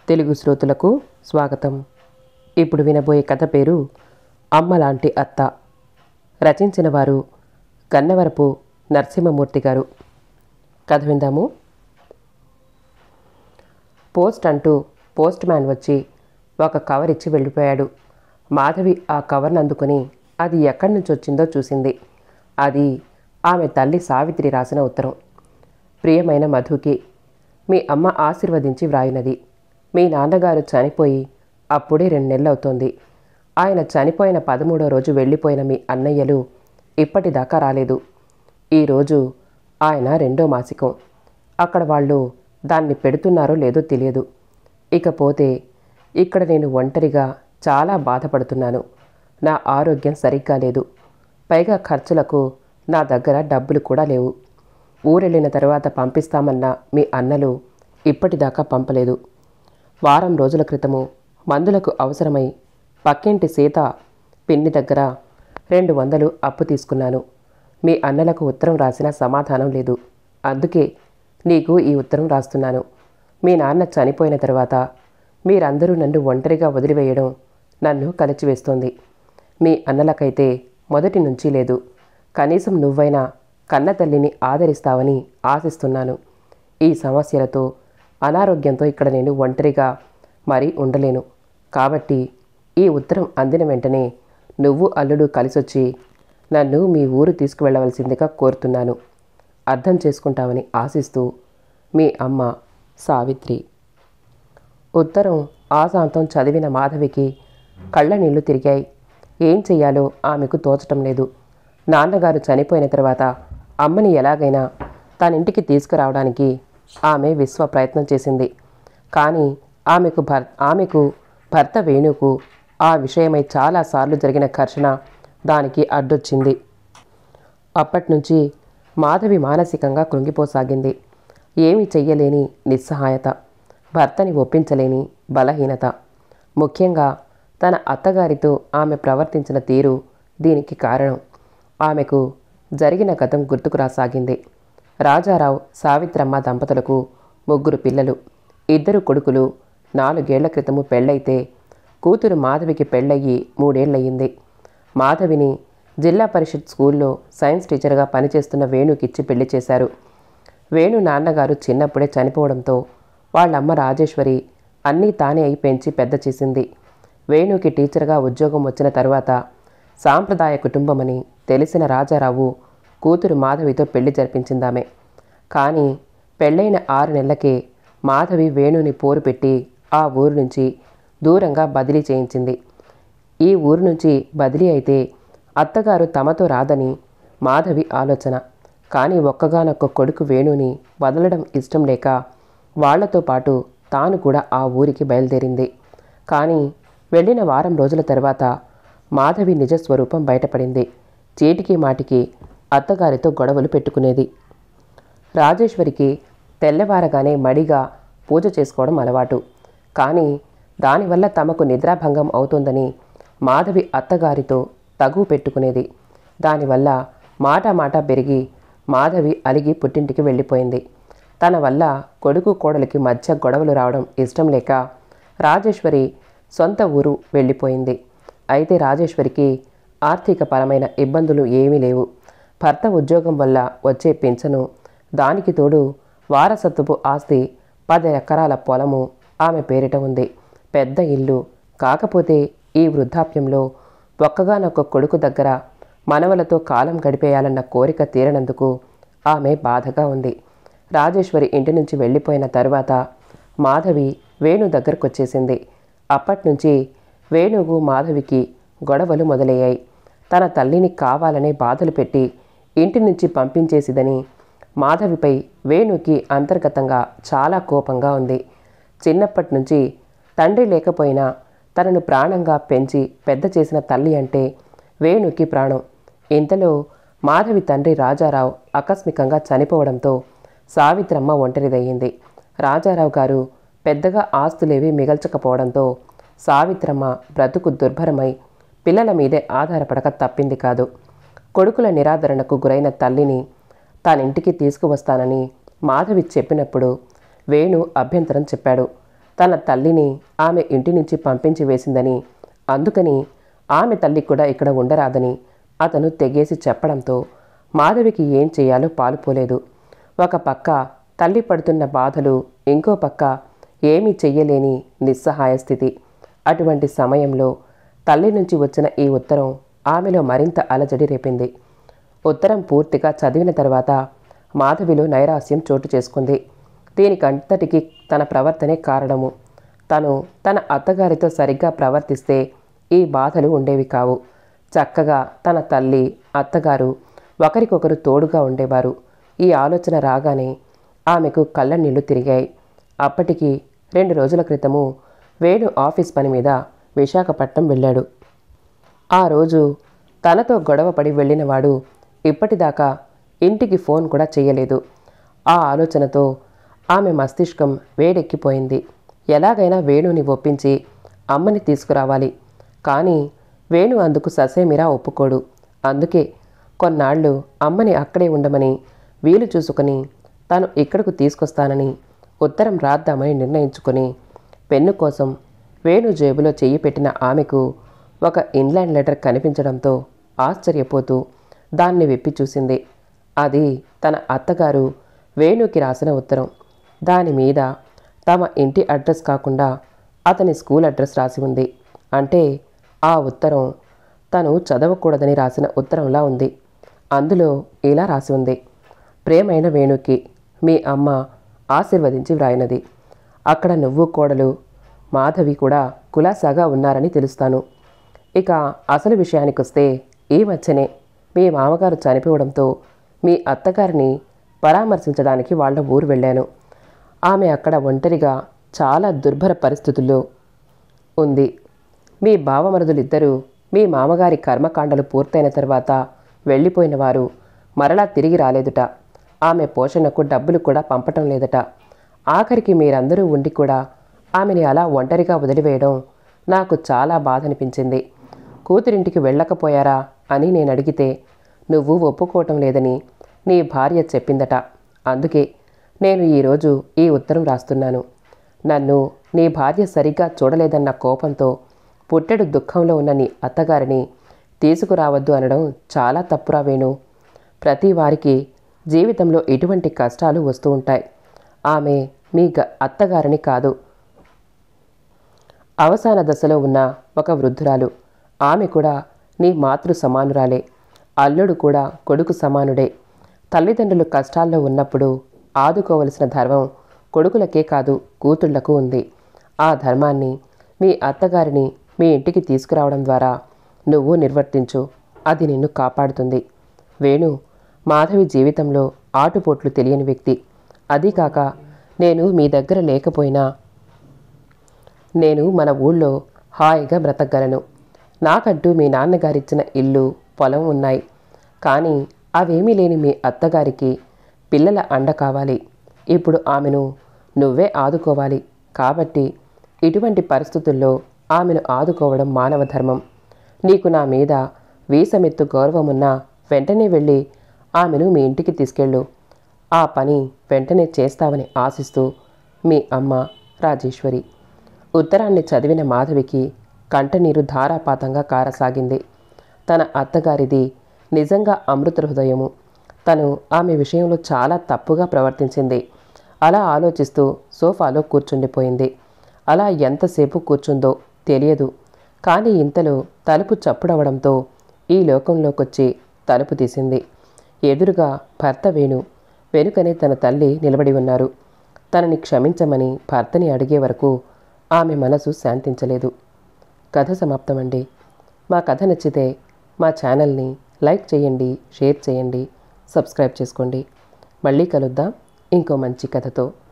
తెలుగు శ్రోతలకు స్వాగతం ఇప్పుడు వినబోయే కథ పేరు అమ్మ లాంటి అత్త రచించిన వారు గన్నవరపు నరసింహమూర్తి గారు కథ విందాము పోస్ట్ అంటూ పోస్ట్ మ్యాన్ వచ్చి ఒక కవర్ ఇచ్చి వెళ్ళిపోయాడు మాధవి ఆ కవర్ను అందుకుని అది ఎక్కడి నుంచి వచ్చిందో చూసింది అది ఆమె తల్లి సావిత్రి రాసిన ఉత్తరం ప్రియమైన మధుకి మీ అమ్మ ఆశీర్వదించి వ్రాయినది మీ నాన్నగారు చనిపోయి అప్పుడే రెండు నెలలు అవుతోంది ఆయన చనిపోయిన పదమూడో రోజు వెళ్ళిపోయిన మీ అన్నయ్యలు ఇప్పటిదాకా రాలేదు ఈరోజు ఆయన రెండో మాసికం అక్కడ వాళ్ళు దాన్ని పెడుతున్నారో లేదో తెలియదు ఇకపోతే ఇక్కడ నేను ఒంటరిగా చాలా బాధపడుతున్నాను నా ఆరోగ్యం సరిగ్గా లేదు పైగా ఖర్చులకు నా దగ్గర డబ్బులు కూడా లేవు ఊరెళ్ళిన తర్వాత పంపిస్తామన్న మీ అన్నలు ఇప్పటిదాకా పంపలేదు వారం రోజుల క్రితము మందులకు అవసరమై పక్కింటి సీత పిన్ని దగ్గర రెండు వందలు అప్పు తీసుకున్నాను మీ అన్నలకు ఉత్తరం రాసిన సమాధానం లేదు అందుకే నీకు ఈ ఉత్తరం రాస్తున్నాను మీ నాన్న చనిపోయిన తర్వాత మీరందరూ నన్ను ఒంటరిగా వదిలివేయడం నన్ను కలిచివేస్తోంది మీ అన్నలకైతే మొదటి నుంచి లేదు కనీసం నువ్వైనా కన్న తల్లిని ఆదరిస్తావని ఆశిస్తున్నాను ఈ సమస్యలతో అనారోగ్యంతో ఇక్కడ నేను ఒంటరిగా మరీ ఉండలేను కాబట్టి ఈ ఉత్తరం అందిన వెంటనే నువ్వు అల్లుడు కలిసొచ్చి నన్ను మీ ఊరు తీసుకువెళ్ళవలసిందిగా కోరుతున్నాను అర్థం చేసుకుంటావని ఆశిస్తూ మీ అమ్మ సావిత్రి ఉత్తరం ఆశాంతం చదివిన మాధవికి కళ్ళ నీళ్లు తిరిగాయి ఏం చెయ్యాలో ఆమెకు తోచటం లేదు నాన్నగారు చనిపోయిన తర్వాత అమ్మని ఎలాగైనా తన ఇంటికి తీసుకురావడానికి ఆమె విశ్వ ప్రయత్నం చేసింది కానీ ఆమెకు భర్ ఆమెకు భర్త వేణుకు ఆ విషయమై చాలాసార్లు జరిగిన ఘర్షణ దానికి అడ్డొచ్చింది అప్పట్నుంచి మాధవి మానసికంగా కృంగిపోసాగింది ఏమి చెయ్యలేని నిస్సహాయత భర్తని ఒప్పించలేని బలహీనత ముఖ్యంగా తన అత్తగారితో ఆమె ప్రవర్తించిన తీరు దీనికి కారణం ఆమెకు జరిగిన గతం గుర్తుకు రాసాగింది రాజారావు సావిత్రమ్మ దంపతులకు ముగ్గురు పిల్లలు ఇద్దరు కొడుకులు నాలుగేళ్ల క్రితము పెళ్ళైతే కూతురు మాధవికి పెళ్ళయ్యి మూడేళ్లయ్యింది మాధవిని జిల్లా పరిషత్ స్కూల్లో సైన్స్ టీచర్గా పనిచేస్తున్న వేణుకిచ్చి పెళ్లి చేశారు వేణు నాన్నగారు చిన్నప్పుడే చనిపోవడంతో వాళ్ళమ్మ రాజేశ్వరి అన్నీ తానే అయి పెంచి పెద్ద చేసింది వేణుకి టీచర్గా ఉద్యోగం వచ్చిన తర్వాత సాంప్రదాయ కుటుంబమని తెలిసిన రాజారావు కూతురు మాధవితో పెళ్లి జరిపించిందామె కానీ పెళ్ళైన ఆరు నెలలకే మాధవి వేణుని పోరు పెట్టి ఆ ఊరు నుంచి దూరంగా బదిలీ చేయించింది ఈ ఊరు నుంచి బదిలీ అయితే అత్తగారు తమతో రాదని మాధవి ఆలోచన కానీ ఒక్కగానొక్క కొడుకు వేణుని వదలడం ఇష్టం లేక వాళ్లతో పాటు తాను కూడా ఆ ఊరికి బయలుదేరింది కానీ వెళ్ళిన వారం రోజుల తర్వాత మాధవి నిజస్వరూపం బయటపడింది చీటికి మాటికి అత్తగారితో గొడవలు పెట్టుకునేది రాజేశ్వరికి తెల్లవారగానే మడిగా పూజ చేసుకోవడం అలవాటు కానీ దానివల్ల తమకు నిద్రాభంగం అవుతుందని మాధవి అత్తగారితో తగువ పెట్టుకునేది దానివల్ల మాట మాట పెరిగి మాధవి అలిగి పుట్టింటికి వెళ్ళిపోయింది తన వల్ల కొడుకు కోడలికి మధ్య గొడవలు రావడం ఇష్టం లేక రాజేశ్వరి సొంత ఊరు వెళ్ళిపోయింది అయితే రాజేశ్వరికి ఆర్థిక పరమైన ఇబ్బందులు ఏమీ లేవు భర్త ఉద్యోగం వల్ల వచ్చే పింఛను దానికి తోడు వారసత్వపు ఆస్తి పది ఎకరాల పొలము ఆమె పేరిట ఉంది పెద్ద ఇల్లు కాకపోతే ఈ వృద్ధాప్యంలో ఒక్కగానొక్క కొడుకు దగ్గర మనవలతో కాలం గడిపేయాలన్న కోరిక తీరనందుకు ఆమె బాధగా ఉంది రాజేశ్వరి ఇంటి నుంచి వెళ్ళిపోయిన తరువాత మాధవి వేణు దగ్గరకొచ్చేసింది అప్పట్నుంచి వేణువు మాధవికి గొడవలు మొదలయ్యాయి తన తల్లిని కావాలనే బాధలు పెట్టి ఇంటి నుంచి పంపించేసిదని మాధవిపై వేణుకి అంతర్గతంగా చాలా కోపంగా ఉంది చిన్నప్పటి నుంచి తండ్రి లేకపోయినా తనను ప్రాణంగా పెంచి పెద్ద చేసిన తల్లి అంటే వేణుకి ప్రాణం ఇంతలో మాధవి తండ్రి రాజారావు ఆకస్మికంగా చనిపోవడంతో సావిత్రమ్మ ఒంటరిదయ్యింది రాజారావు గారు పెద్దగా ఆస్తులేవి మిగల్చకపోవడంతో సావిత్రమ్మ బ్రతుకు దుర్భరమై పిల్లల మీదే ఆధారపడక తప్పింది కాదు కొడుకుల నిరాదరణకు గురైన తల్లిని తానింటికి తీసుకువస్తానని మాధవి చెప్పినప్పుడు వేణు అభ్యంతరం చెప్పాడు తన తల్లిని ఆమె ఇంటి నుంచి పంపించి వేసిందని అందుకని ఆమె తల్లి కూడా ఇక్కడ ఉండరాదని అతను తెగేసి చెప్పడంతో మాధవికి ఏం చేయాలో పాలుపోలేదు ఒక పక్క తల్లి పడుతున్న బాధలు ఇంకో పక్క ఏమీ చెయ్యలేని నిస్సహాయ స్థితి అటువంటి సమయంలో తల్లి నుంచి వచ్చిన ఈ ఉత్తరం ఆమెలో మరింత అలజడి రేపింది ఉత్తరం పూర్తిగా చదివిన తర్వాత మాధవిలో నైరాస్యం చోటు చేసుకుంది దీనికంతటికి తన ప్రవర్తనే కారణము తను తన అత్తగారితో సరిగ్గా ప్రవర్తిస్తే ఈ బాధలు ఉండేవి కావు చక్కగా తన తల్లి అత్తగారు ఒకరికొకరు తోడుగా ఉండేవారు ఈ ఆలోచన రాగానే ఆమెకు కళ్ళ నీళ్లు తిరిగాయి అప్పటికి రెండు రోజుల క్రితము వేణు ఆఫీస్ పని మీద విశాఖపట్నం వెళ్ళాడు ఆ రోజు తనతో గొడవపడి వెళ్ళినవాడు ఇప్పటిదాకా ఇంటికి ఫోన్ కూడా చేయలేదు ఆ ఆలోచనతో ఆమె మస్తిష్కం వేడెక్కిపోయింది ఎలాగైనా వేణుని ఒప్పించి అమ్మని తీసుకురావాలి కానీ వేణు అందుకు ససేమిరా ఒప్పుకోడు అందుకే కొన్నాళ్ళు అమ్మని అక్కడే ఉండమని వీలు చూసుకొని తాను ఇక్కడకు తీసుకొస్తానని ఉత్తరం రాద్దామని నిర్ణయించుకొని పెన్ను కోసం వేణు జేబులో చెయ్యి పెట్టిన ఆమెకు ఒక ఇన్లాండ్ లెటర్ కనిపించడంతో ఆశ్చర్యపోతూ దాన్ని విప్పి చూసింది అది తన అత్తగారు వేణుకి రాసిన ఉత్తరం దాని మీద తమ ఇంటి అడ్రస్ కాకుండా అతని స్కూల్ అడ్రస్ రాసి ఉంది అంటే ఆ ఉత్తరం తను చదవకూడదని రాసిన ఉత్తరంలా ఉంది అందులో ఇలా రాసి ఉంది ప్రేమైన వేణుకి మీ అమ్మ ఆశీర్వదించి వ్రాయినది అక్కడ నువ్వు కోడలు మాధవి కూడా కులాసాగా ఉన్నారని తెలుస్తాను ఇక అసలు విషయానికొస్తే ఈ మధ్యనే మీ మామగారు చనిపోవడంతో మీ అత్తగారిని పరామర్శించడానికి వాళ్ళ ఊరు వెళ్ళాను ఆమె అక్కడ ఒంటరిగా చాలా దుర్భర పరిస్థితుల్లో ఉంది మీ బావమరుదులిద్దరూ మీ మామగారి కర్మకాండలు పూర్తయిన తర్వాత వెళ్ళిపోయిన వారు మరలా తిరిగి రాలేదుట ఆమె పోషణకు డబ్బులు కూడా పంపటం లేదట ఆఖరికి మీరందరూ ఉండి కూడా ఆమెని అలా ఒంటరిగా వదిలివేయడం నాకు చాలా బాధ అనిపించింది కూతురింటికి వెళ్ళకపోయారా అని నేను అడిగితే నువ్వు ఒప్పుకోవటం లేదని నీ భార్య చెప్పిందట అందుకే నేను ఈరోజు ఈ ఉత్తరం రాస్తున్నాను నన్ను నీ భార్య సరిగ్గా చూడలేదన్న కోపంతో పుట్టెడు దుఃఖంలో ఉన్న నీ అత్తగారిని తీసుకురావద్దు అనడం చాలా తప్పురా వేణు ప్రతి వారికి జీవితంలో ఇటువంటి కష్టాలు వస్తూ ఉంటాయి ఆమె మీ గ అత్తగారిని కాదు అవసాన దశలో ఉన్న ఒక వృద్ధురాలు ఆమె కూడా నీ మాతృ సమానురాలే అల్లుడు కూడా కొడుకు సమానుడే తల్లిదండ్రులు కష్టాల్లో ఉన్నప్పుడు ఆదుకోవలసిన ధర్మం కొడుకులకే కాదు కూతుళ్లకు ఉంది ఆ ధర్మాన్ని మీ అత్తగారిని మీ ఇంటికి తీసుకురావడం ద్వారా నువ్వు నిర్వర్తించు అది నిన్ను కాపాడుతుంది వేణు మాధవి జీవితంలో ఆటుపోట్లు తెలియని వ్యక్తి అదీ కాక నేను మీ దగ్గర లేకపోయినా నేను మన ఊళ్ళో హాయిగా బ్రతకగలను నాకంటూ మీ నాన్నగారిచ్చిన ఇల్లు పొలం ఉన్నాయి కానీ అవేమీ లేని మీ అత్తగారికి పిల్లల అండ కావాలి ఇప్పుడు ఆమెను నువ్వే ఆదుకోవాలి కాబట్టి ఇటువంటి పరిస్థితుల్లో ఆమెను ఆదుకోవడం మానవ ధర్మం నీకు నా మీద వీసమెత్తు గౌరవమున్నా వెంటనే వెళ్ళి ఆమెను మీ ఇంటికి తీసుకెళ్ళు ఆ పని వెంటనే చేస్తావని ఆశిస్తూ మీ అమ్మ రాజేశ్వరి ఉత్తరాన్ని చదివిన మాధవికి కంటనీరు ధారాపాతంగా కారసాగింది తన అత్తగారిది నిజంగా అమృత హృదయము తను ఆమె విషయంలో చాలా తప్పుగా ప్రవర్తించింది అలా ఆలోచిస్తూ సోఫాలో కూర్చుండిపోయింది అలా ఎంతసేపు కూర్చుందో తెలియదు కానీ ఇంతలో తలుపు చప్పుడవడంతో ఈ లోకంలోకొచ్చి తలుపు తీసింది ఎదురుగా భర్త వేణు వెనుకనే తన తల్లి నిలబడి ఉన్నారు తనని క్షమించమని భర్తని అడిగే వరకు ఆమె మనసు శాంతించలేదు కథ సమాప్తమండి మా కథ నచ్చితే మా ఛానల్ని లైక్ చేయండి షేర్ చేయండి సబ్స్క్రైబ్ చేసుకోండి మళ్ళీ కలుద్దాం ఇంకో మంచి కథతో